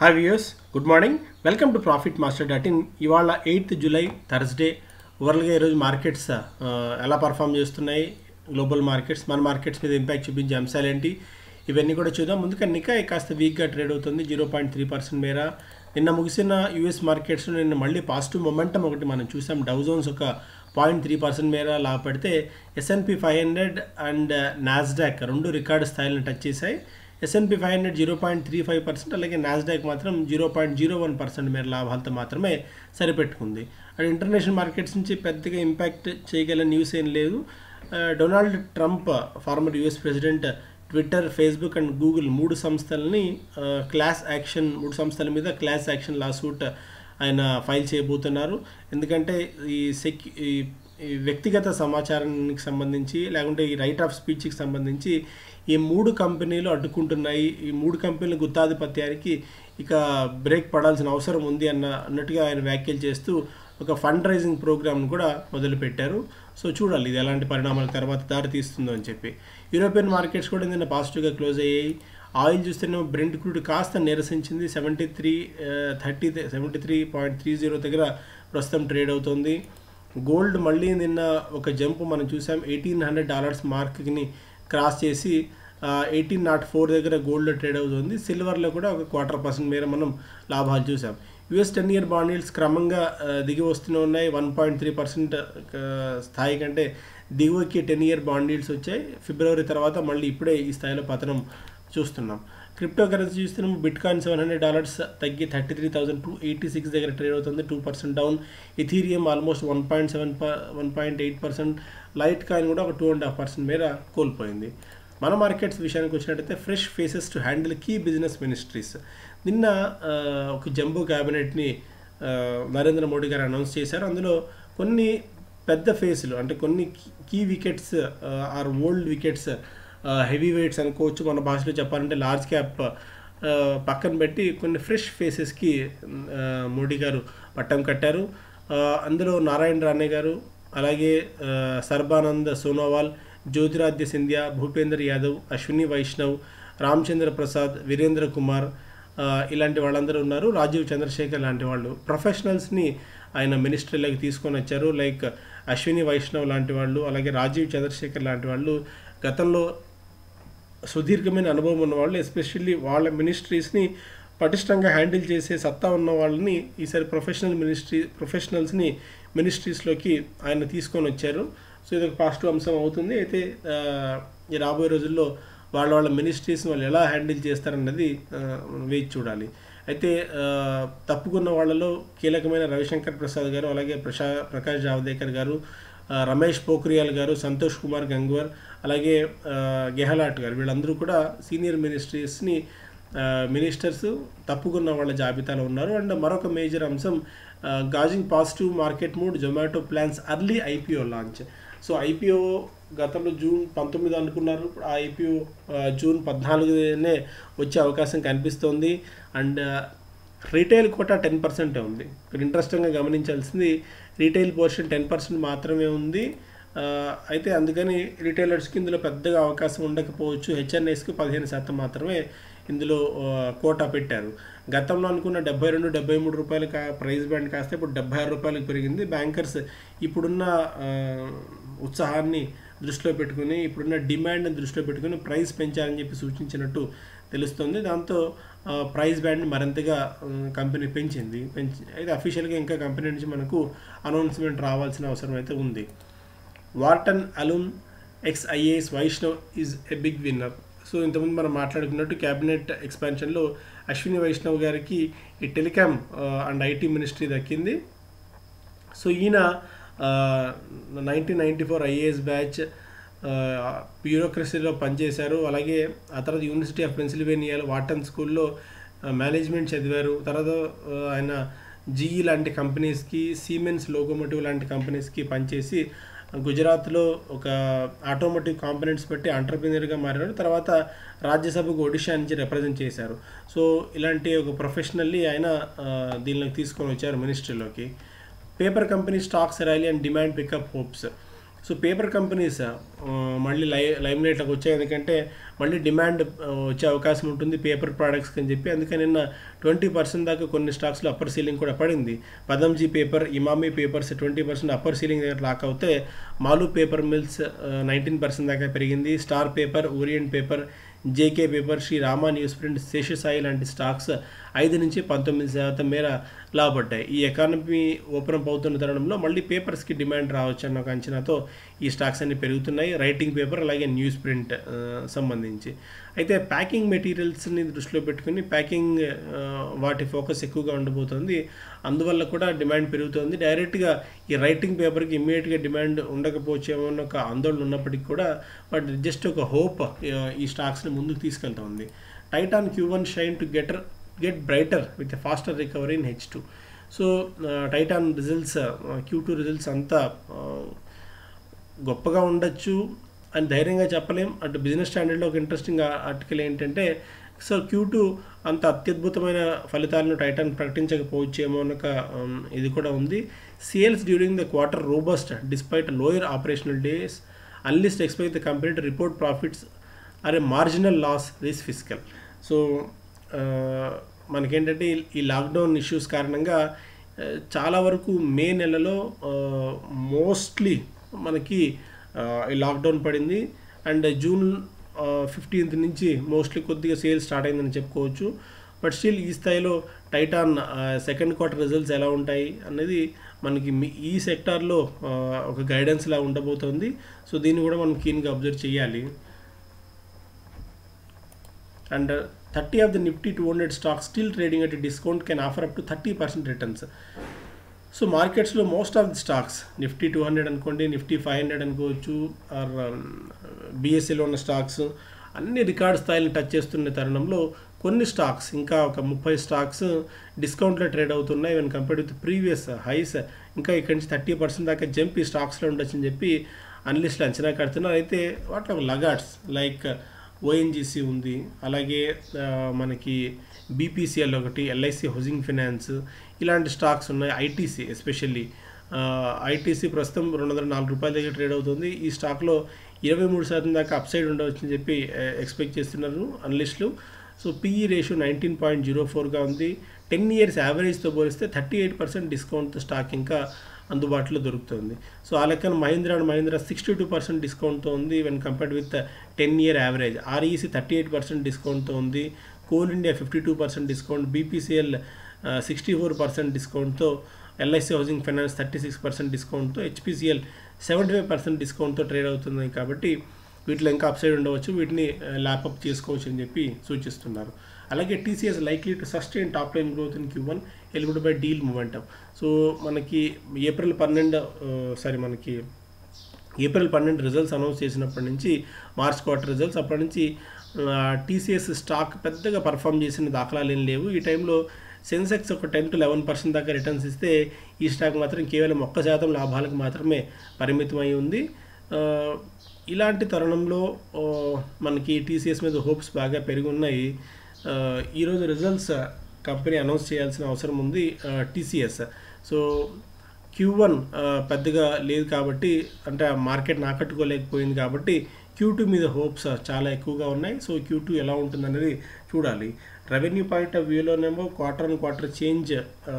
hi viewers good morning welcome to profit master dot in ఇవాళ eighth July Thursday ఓవరాల్గా ఈరోజు markets ఆ, ఎలా పర్ఫామ్ చేస్తున్నాయి గ్లోబల్ మార్కెట్స్ మన మార్కెట్స్ మీద ఇంపాక్ట్ చూపించే అంశాలు ఏంటి ఇవన్నీ కూడా చూద్దాం ముందుగా నికాయ్ కాస్త వీక్గా ట్రేడ్ అవుతుంది జీరో పాయింట్ త్రీ పర్సెంట్ మేర నిన్న ముగిసిన యూఎస్ మార్కెట్స్లో నిన్న మళ్ళీ పాజిటివ్ మొమెంటం ఒకటి మనం చూసాం డౌ జోన్స్ ఒక పాయింట్ త్రీ పర్సెంట్ మేర లాభపడితే S and P five hundred and Nasdaq రెండు రికార్డు స్థాయిలను టచ్ చేశాయి S and P five hundred zero point three five percent అలాగే నాస్డాక్ మాత్రం zero point zero one percent మేర లాభాలతో మాత్రమే సరిపెట్టుకుంది అండ్ ఇంటర్నేషనల్ మార్కెట్స్ నుంచి పెద్దగా ఇంపాక్ట్ చేయగల న్యూస్ ఏం లేదు ఆ, Donald Trump former US president Twitter Facebook and Google మూడు సంస్థలని ఆ, క్లాస్ యాక్షన్ మూడు సంస్థల మీద క్లాస్ యాక్షన్ లాసూట్ ఆయన ఫైల్ చేయబోతున్నారు ఎందుకంటే ఈ సెక్ ఈ ఈ వ్యక్తిగత సమాచారానికి సంబంధించి లేకుంటే ఈ రైట్ ఆఫ్ స్పీచ్కి సంబంధించి ఈ మూడు కంపెనీలు అడ్డుకుంటున్నాయి ఈ మూడు కంపెనీల గుత్తాధిపత్యానికి ఇక బ్రేక్ పడాల్సిన అవసరం ఉంది అన్న అన్నట్టుగా ఆయన వ్యాఖ్యలు చేస్తూ ఒక ఫండ్ రైజింగ్ ప్రోగ్రామ్ను కూడా మొదలుపెట్టారు సో చూడాలి ఇది ఎలాంటి పరిణామాల తర్వాత దారి తీస్తుందో అని చెప్పి యూరోపియన్ మార్కెట్స్ కూడా నిన్న పాజిటివ్గా క్లోజ్ అయ్యాయి ఆయిల్ చూస్తేనేమో బ్రెంట్ క్రూడ్ కాస్త నిరసించింది seventy three thirty seventy three point three zero దగ్గర ప్రస్తుతం ట్రేడ్ అవుతుంది గోల్డ్ మళ్ళీ నిన్న ఒక జంప్ మనం చూసాం ఎయిటీన్ హండ్రెడ్ డాలర్స్ మార్క్ని క్రాస్ చేసి ఎయిటీన్ నాట్ ఫోర్ దగ్గర గోల్డ్ ట్రేడ్ అవుతుంది సిల్వర్లో కూడా ఒక క్వార్టర్ పర్సెంట్ మేర మనం లాభాలు చూసాం US ten year bond yields క్రమంగా ఆ, దిగి వస్తూనే ఉన్నాయి వన్ పాయింట్ త్రీ పర్సెంట్ స్థాయి కంటే దిగువకి టెన్ ఇయర్ బాండ్ yields వచ్చాయి ఫిబ్రవరి తర్వాత మళ్ళీ ఇప్పుడే ఈ స్థాయిలో పతనం చూస్తున్నాం క్రిప్టో కరెన్సీ చూస్తున్నాం bitcoin seven hundred dollars తగ్గి thirty three thousand two eighty six దగ్గర ట్రేడ్ అవుతుంది two percent down Ethereum almost one point seven one point eight percent Litecoin కూడా ఒక టూ అండ్ హాఫ్ పర్సెంట్ మేర కోల్పోయింది మన markets విషయానికి వచ్చినట్టయితే fresh faces to handle key business ministries నిన్న ఆ, ఒక జంబో క్యాబినెట్ని ఆ, నరేంద్ర మోడీ గారు అనౌన్స్ చేశారు అందులో కొన్ని పెద్ద ఫేస్లు అంటే కొన్ని key wickets or old wickets heavyweights అనుకోవచ్చు మన భాషలో చెప్పాలంటే లార్జ్ క్యాప్ పక్కన పెట్టి కొన్ని ఫ్రెష్ ఫేసెస్కి మోడీ గారు పట్టం కట్టారు ఆ, అందులో నారాయణ రాణే గారు అలాగే ఆ, సర్బానంద్ సోనోవాల్ జ్యోతిరాద్య సింధ్యా భూపేందర్ యాదవ్ అశ్విని వైష్ణవ్ రామచంద్ర ప్రసాద్ వీరేంద్ర కుమార్ ఆ, ఇలాంటి వాళ్ళందరూ ఉన్నారు రాజీవ్ చంద్రశేఖర్ లాంటి వాళ్ళు ప్రొఫెషనల్స్ని ఆయన మినిస్ట్రీలోకి తీసుకొని వచ్చారు లైక్ అశ్విని వైష్ణవ్ లాంటి వాళ్ళు అలాగే రాజీవ్ చంద్రశేఖర్ లాంటి వాళ్ళు గతంలో సుదీర్ఘమైన అనుభవం ఉన్న వాళ్ళు ఎస్పెషల్లీ వాళ్ళ మినిస్ట్రీస్ని పటిష్టంగా హ్యాండిల్ చేసే సత్తా ఉన్న వాళ్ళని ఈసారి ప్రొఫెషనల్ మినిస్ట్రీ ప్రొఫెషనల్స్ని మినిస్ట్రీస్లోకి ఆయన తీసుకొని వచ్చారు సో ఇది ఒక పాజిటివ్ అంశం అవుతుంది అయితే ఆ, ఈ రాబోయే రోజుల్లో వాళ్ళ వాళ్ళ మినిస్ట్రీస్ని వాళ్ళు ఎలా హ్యాండిల్ చేస్తారన్నది ఆ, మనం వేచి చూడాలి అయితే ఆ, తప్పుకున్న వాళ్ళలో కీలకమైన రవిశంకర్ ప్రసాద్ గారు అలాగే ప్రశా ప్రకాష్ జావదేకర్ గారు ఆ, రమేష్ పోఖ్రియాల్ గారు సంతోష్ కుమార్ గంగ్వర్ అలాగే ఆ, గెహ్లాట్ గారు వీళ్ళందరూ కూడా సీనియర్ మినిస్ట్రీస్ని మినిస్టర్స్ తప్పుకున్న వాళ్ళ జాబితాలో ఉన్నారు అండ్ మరొక మేజర్ అంశం gauging positive market mood Zomato plans early IPO launch so IPO గతంలో జూన్ పంతొమ్మిది అనుకున్నారు ఇప్పుడు ఆ ఐపీఓ జూన్ పద్నాలుగునే వచ్చే అవకాశం కనిపిస్తోంది అండ్ రీటైల్ కోటా టెన్ పర్సెంటే ఉంది ఇక్కడ ఇంట్రెస్టింగ్గా గమనించాల్సింది రీటైల్ పోర్షన్ టెన్ పర్సెంట్ మాత్రమే ఉంది ఆ, అయితే అందుకని రిటైలర్స్కి ఇందులో పెద్దగా అవకాశం ఉండకపోవచ్చు హెచ్ఎన్ఎస్కి పదిహేను శాతం మాత్రమే ఇందులో ఆ, కోటా పెట్టారు గతంలో అనుకున్న డెబ్బై రెండు డెబ్బై మూడు రూపాయలు కా ప్రైస్ బ్యాండ్ కాస్తే ఇప్పుడు డెబ్బై ఆరు రూపాయలకు పెరిగింది బ్యాంకర్స్ ఇప్పుడున్న ఆ, ఉత్సాహాన్ని దృష్టిలో పెట్టుకుని ఇప్పుడున్న డిమాండ్ని దృష్టిలో పెట్టుకుని ప్రైస్ పెంచాలని చెప్పి సూచించినట్టు తెలుస్తుంది దాంతో ఆ, ప్రైస్ బ్యాండ్ మరింతగా ఆ, కంపెనీ పెంచింది పెంచి అయితే అఫీషియల్గా ఇంకా కంపెనీ నుంచి మనకు అనౌన్స్మెంట్ రావాల్సిన అవసరం అయితే ఉంది Wharton alum ex IAS Vaishnaw is a big winner so ఇంతకుముందు మనం మాట్లాడుకున్నట్టు క్యాబినెట్ ఎక్స్పాన్షన్లో అశ్విని వైష్ణవ్ గారికి ఈ టెలికామ్ అండ్ ఐటీ మినిస్ట్రీ దక్కింది సో ఈయన nineteen ninety four IAS batch బ్యూరోక్రసీలో పనిచేశారు అలాగే ఆ తర్వాత యూనివర్సిటీ ఆఫ్ పెన్సిల్వేనియాలో వాటన్ స్కూల్లో మేనేజ్మెంట్ చదివారు తర్వాత ఆ, ఆయన జీఈ లాంటి కంపెనీస్కి సీమెన్స్ లోకోమోటివ్ లాంటి కంపెనీస్కి పనిచేసి గుజరాత్లో ఒక ఆటోమోటివ్ కాంపనెంట్స్ పెట్టి ఎంటర్ప్రీనియర్గా మారారు తర్వాత రాజ్యసభకు ఒడిషా నుంచి రిప్రజెంట్ చేశారు సో ఇలాంటి ఒక ప్రొఫెషనల్లీ ఆయన ఆ, దీనిలోకి తీసుకొని వచ్చారు మినిస్ట్రీలోకి paper company stocks rally and demand pickup hopes so paper companies మళ్ళీ లై లైమ్ లైట్లోకి వచ్చాయి ఎందుకంటే మళ్ళీ డిమాండ్ వచ్చే అవకాశం ఉంటుంది పేపర్ ప్రోడక్ట్స్కి అని చెప్పి అందుకని నిన్న ట్వంటీ పర్సెంట్ దాకా కొన్ని స్టాక్స్లో అప్పర్ సీలింగ్ కూడా పడింది Pudumjee paper Emami papers twenty percent upper ceiling దగ్గర లాక్ అవుతే Malu paper mills nineteen percent దాకా పెరిగింది Star paper Orient paper JK paper Shri Rama news print Seshasayee లాంటి స్టాక్స్ ఐదు నుంచి పంతొమ్మిది శాతం మేర లాభపడ్డాయి ఈ ఎకానమీ ఓపెన్ అప్ అవుతున్న తరుణంలో మళ్ళీ పేపర్స్కి డిమాండ్ రావచ్చు అన్న ఒక అంచనాతో ఈ స్టాక్స్ అన్ని పెరుగుతున్నాయి రైటింగ్ పేపర్ అలాగే న్యూస్ ప్రింట్ ఆ, సంబంధించి అయితే ప్యాకింగ్ మెటీరియల్స్ని దృష్టిలో పెట్టుకుని ప్యాకింగ్ ఆ, వాటి ఫోకస్ ఎక్కువగా ఉండబోతుంది అందువల్ల కూడా డిమాండ్ పెరుగుతుంది డైరెక్ట్గా ఈ రైటింగ్ పేపర్కి ఇమ్మీడియట్గా డిమాండ్ ఉండకపోవచ్చేమో అన్న ఒక ఆందోళన ఉన్నప్పటికీ కూడా బట్ జస్ట్ ఒక హోప్ ఈ స్టాక్స్ని ముందుకు తీసుకెళ్తా Titan Q one shine together get brighter with a faster recovery in H two so Titan results Q two results అంతా ఆ, గొప్పగా ఉండొచ్చు అని ధైర్యంగా చెప్పలేం అటు బిజినెస్ స్టాండర్డ్లో ఒక ఇంట్రెస్టింగ్ ఆర్టికల్ ఏంటంటే సో క్యూ టూ అంత అత్యద్భుతమైన ఫలితాలను టైటాన్ ప్రకటించకపోవచ్చేమో అన్న ఒక, um, ఇది కూడా ఉంది sales during the quarter robust despite lower operational days analysts expect the company to report profits or a marginal loss this physical so మనకేంటంటే ఈ- ఈ లాక్డౌన్ ఇష్యూస్ కారణంగా ఆ, చాలా వరకు మే నెలలో మోస్ట్లీ మనకి ఆ, ఈ లాక్డౌన్ పడింది అండ్ జూన్ ఫిఫ్టీన్త్ నుంచి మోస్ట్లీ కొద్దిగా సేల్స్ స్టార్ట్ అయిందని చెప్పుకోవచ్చు బట్ స్టిల్ ఈ స్థాయిలో టైటాన్ సెకండ్ క్వార్టర్ రిజల్ట్స్ ఎలా ఉంటాయి అనేది మనకి మీ- ఈ సెక్టార్లో ఒక గైడెన్స్ లా ఉండబోతోంది సో దీన్ని కూడా మనం కీన్గా అబ్జర్వ్ చేయాలి and thirty of the Nifty two hundred stock still trading at discount can offer up to thirty percent returns so మార్కెట్స్లో most of the stocks Nifty two hundred అనుకోండి నిఫ్టీ ఫైవ్ హండ్రెడ్ అనుకోవచ్చు or బీఎస్సీలో ఉన్న stocks అన్ని record స్థాయిని touch చేస్తున్న తరుణంలో కొన్ని స్టాక్స్ ఇంకా ఒక ముప్పై స్టాక్స్ డిస్కౌంట్లో ట్రేడ్ అవుతున్నాయి when compared with previous highs ఇంకా ఇక్కడి నుంచి థర్టీ పర్సెంట్ దాకా జంప్ ఈ స్టాక్స్లో ఉండొచ్చని చెప్పి అనలిస్టులు అంచనా కడుతున్నారు అయితే వాటిలో లగాట్స్ లైక్ ఓఎన్జీసీ ఉంది అలాగే ఆ, మనకి బీపీసీఎల్ ఒకటి ఎల్ఐసి హౌసింగ్ ఫైనాన్స్ ఇలాంటి స్టాక్స్ ఉన్నాయి ఐటీసీ ఎస్పెషల్లీ ఐటీసీ ప్రస్తుతం రెండు వందల నాలుగు రూపాయల దగ్గర ట్రేడ్ అవుతుంది ఈ స్టాక్లో ఇరవై మూడు శాతం దాకా అప్సైడ్ ఉండవచ్చని చెప్పి ఎక్స్పెక్ట్ చేస్తున్నారు అనలిస్టులు so PE ratio nineteen point zero ఫోర్గా ఉంది టెన్ ఇయర్స్ యావరేజ్తో పోలిస్తే థర్టీ ఎయిట్ పర్సెంట్ డిస్కౌంట్తో స్టాక్ ఇంకా అందుబాటులో దొరుకుతుంది సో ఆ లెక్కన Mahindra and Mahindra sixty two percent డిస్కౌంట్తో ఉంది when compared with ten year average REC thirty eight percent డిస్కౌంట్తో ఉంది Coal India fifty two percent discount BPCL sixty four percent డిస్కౌంట్తో LIC housing finance thirty six percent డిస్కౌంట్తో HPCL seventy five percent డిస్కౌంట్తో trade అవుతుంది కాబట్టి వీటిలో ఇంకా upside ఉండవచ్చు వీటిని ల్యాప్అప్ చేసుకోవచ్చు అని చెప్పి సూచిస్తున్నారు అలాగే TCS likely to sustain top line growth in Q one ఎలిబుడ్ బై డీల్ మూమెంటం సో మనకి ఏప్రిల్ పన్నెండు సారీ మనకి ఏప్రిల్ పన్నెండు రిజల్ట్స్ అనౌన్స్ చేసినప్పటి నుంచి మార్చ్ క్వార్టర్ రిజల్ట్స్ అప్పటి నుంచి టీసీఎస్ స్టాక్ పెద్దగా పర్ఫామ్ చేసిన దాఖలాలు ఏం లేవు ఈ టైంలో సెన్సెక్స్ ఒక టెన్ టు లెవెన్ పర్సెంట్ దాకా రిటర్న్స్ ఇస్తే ఈ స్టాక్ మాత్రం కేవలం ఒక్క శాతం లాభాలకు మాత్రమే పరిమితమై ఉంది ఆ, ఇలాంటి తరుణంలో ఆ, మనకి టీసీఎస్ మీద హోప్స్ బాగా పెరిగి ఉన్నాయి ఆ, ఈరోజు రిజల్ట్స్ కంపెనీ అనౌన్స్ చేయాల్సిన అవసరం ఉంది టీసీఎస్ సో క్యూ వన్ పెద్దగా లేదు కాబట్టి అంటే ఆ మార్కెట్ నాకట్టుకోలేకపోయింది కాబట్టి క్యూ టూ మీద హోప్స్ చాలా ఎక్కువగా ఉన్నాయి సో క్యూ టూ ఎలా ఉంటుందనేది చూడాలి రెవెన్యూ పాయింట్ ఆఫ్ వ్యూలోనేమో క్వార్టర్ అండ్ క్వార్టర్ చేంజ్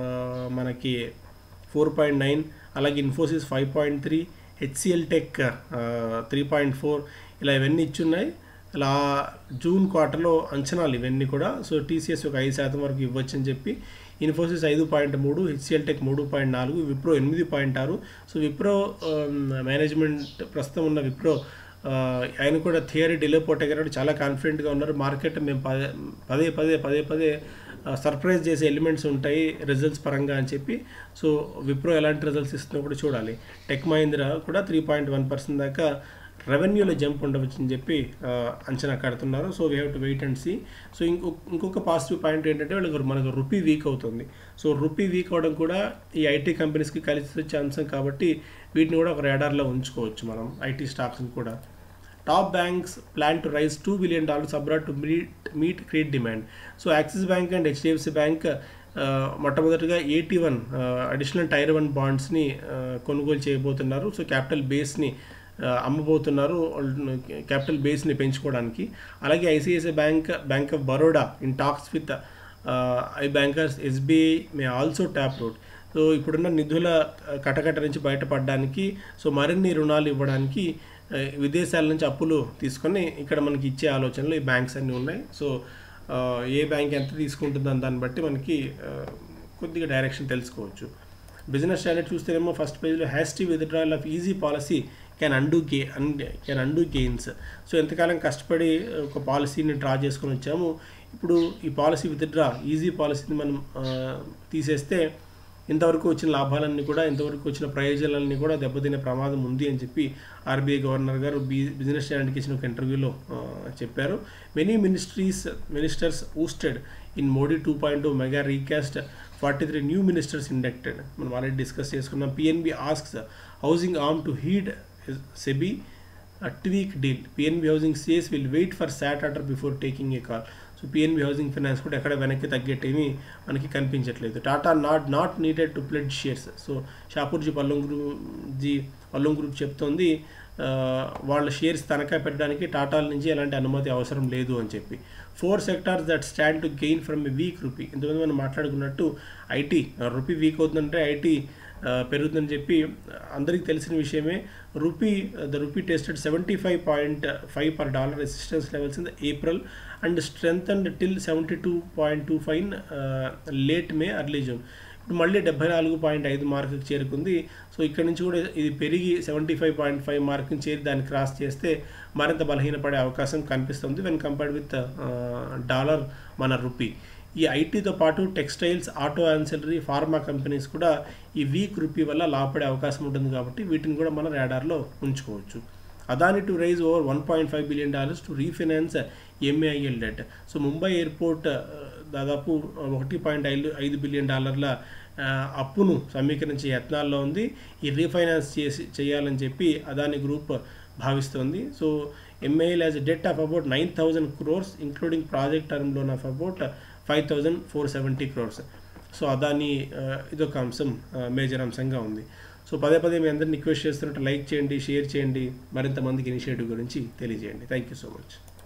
మనకి ఫోర్ పాయింట్ నైన్ అలాగే Infosys five point three HCL Tech three point four ఇలా ఇవన్నీ ఇచ్చున్నాయి ఇలా జూన్ క్వార్టర్లో అంచనాలు ఇవన్నీ కూడా సో టీసీఎస్ ఒక ఐదు శాతం వరకు ఇవ్వచ్చు అని చెప్పి ఇన్ఫోసిస్ ఐదు పాయింట్ మూడు హెచ్సిఎల్ టెక్ మూడు పాయింట్ నాలుగు విప్రో ఎనిమిది పాయింట్ ఆరు సో విప్రో మేనేజ్మెంట్ ప్రస్తుతం ఉన్న విప్రో ఆ, ఆయన కూడా థియరీ డిలే పోటగారు చాలా కాన్ఫిడెంట్గా ఉన్నారు మార్కెట్ మేము పదే పదే పదే పదే పదే సర్ప్రైజ్ చేసే ఎలిమెంట్స్ ఉంటాయి రిజల్ట్స్ పరంగా అని చెప్పి సో విప్రో ఎలాంటి రిజల్ట్స్ ఇస్తుందో కూడా చూడాలి టెక్ మహీంద్రా కూడా త్రీ పాయింట్ వన్ పర్సెంట్ దాకా రెవెన్యూలో జంప్ ఉండవచ్చు అని చెప్పి ఆ, అంచనా కడుతున్నారు so we have to wait and see so ఇంకో ఇంకొక పాజిటివ్ పాయింట్ ఏంటంటే వాళ్ళకి మనకు రూపీ వీక్ అవుతుంది సో రూపీ వీక్ అవడం కూడా ఈ ఐటీ కంపెనీస్కి కలిసి వచ్చే అంశం కాబట్టి వీటిని కూడా ఒక రేడార్లో ఉంచుకోవచ్చు మనం ఐటీ స్టాక్స్ని కూడా top banks plan to raise two billion dollars abroad to meet meet credit demand so Axis bank and HDFC bank మొట్టమొదటిగా eighty one additional tier one బాండ్స్ని కొనుగోలు చేయబోతున్నారు సో క్యాపిటల్ బేస్ని అమ్మబోతున్నారు క్యాపిటల్ బేస్ని పెంచుకోవడానికి అలాగే ICICI bank bank of Baroda in talks with I bankers SBI may also tap road so ఇప్పుడున్న నిధుల కటకట నుంచి బయటపడడానికి సో మరిన్ని రుణాలు ఇవ్వడానికి విదేశాల నుంచి అప్పులు తీసుకొని ఇక్కడ మనకి ఇచ్చే ఆలోచనలు ఈ బ్యాంక్స్ అన్నీ ఉన్నాయి సో ఏ బ్యాంక్ ఎంత తీసుకుంటుందని దాన్ని బట్టి మనకి కొద్దిగా డైరెక్షన్ తెలుసుకోవచ్చు బిజినెస్ స్టాండర్డ్ చూస్తేనేమో ఫస్ట్ పేజ్లో hasty withdrawal of easy policy can undo గే అన్ క్యాన్ అండూ గెయిన్స్ సో ఎంతకాలం కష్టపడి ఒక పాలసీని డ్రా చేసుకొని వచ్చాము ఇప్పుడు ఈ పాలసీ విత్డ్రా ఈజీ పాలసీని మనం తీసేస్తే ఇంతవరకు వచ్చిన లాభాలన్నీ కూడా ఇంతవరకు వచ్చిన ప్రయోజనాలన్నీ కూడా దెబ్బతినే ప్రమాదం ఉంది అని చెప్పి ఆర్బీఐ గవర్నర్ గారు బి బిజినెస్ స్టాండర్డ్కి ఇచ్చిన ఒక ఇంటర్వ్యూలో చెప్పారు many ministries ministers ousted in Modi two point two mega recast forty three new ministers inducted మనం ఆల్రెడీ డిస్కస్ చేసుకున్నాం PNB asks housing arm to heed SEBI tweak deal PNB housing says will wait for SAT order before taking a call so PNB housing finance కూడా ఎక్కడ వెనక్కి తగ్గేటేమి మనకి కనిపించట్లేదు Tata not not needed to pledge shares so Shapoorji Pallonji group జీ Pallonji group చెప్తోంది వాళ్ళ shares తనఖా పెట్టడానికి టాటాల నుంచి ఎలాంటి అనుమతి అవసరం లేదు అని చెప్పి four sectors that stand to gain from a weak rupee ఇంతకుముందు మనం మాట్లాడుకున్నట్టు ఐటీ రూపీ వీక్ అవుతుందంటే ఐటీ పెరుగుతుందని చెప్పి అందరికీ తెలిసిన విషయమే rupee the rupee tested seventy five point five per dollar resistance levels in the April and strength and till seventy two point two five late May early June ఇప్పుడు మళ్ళీ డెబ్బై నాలుగు పాయింట్ ఐదు మార్కుకి చేరుకుంది సో ఇక్కడ నుంచి కూడా ఇది పెరిగి సెవెంటీ ఫైవ్ పాయింట్ ఫైవ్ మార్కుని చేరి దాన్ని క్రాస్ చేస్తే మరింత బలహీనపడే అవకాశం కనిపిస్తుంది వెన్ కంపేర్డ్ విత్ డాలర్ మన రూపీ ఈ ఐటీతో పాటు textiles auto ancillary pharma companies కూడా ఈ వీక్ రూపీ వల్ల లాభపడే అవకాశం ఉంటుంది కాబట్టి వీటిని కూడా మన రేడార్లో ఉంచుకోవచ్చు Adani to raise over one point five billion dollars to refinance MAIL debt so Mumbai airport దాదాపు ఒకటి పాయింట్ ఐదు ఐదు బిలియన్ డాలర్ల అప్పును సమీకరించే యత్నాల్లో ఉంది ఈ రీఫైనాన్స్ చేసి చేయాలని చెప్పి అదాని గ్రూప్ భావిస్తోంది so MAL as debt of about nine thousand crores including project term loan of about five thousand four seventy crores so Adani ఇదొక అంశం మేజర్ అంశంగా ఉంది సో పదే పదే మీ అందరిని రిక్వెస్ట్ చేస్తున్నట్టు లైక్ చేయండి షేర్ చేయండి మరింత మందికి ఇనిషియేటివ్ గురించి తెలియజేయండి థ్యాంక్ యూ సో మచ్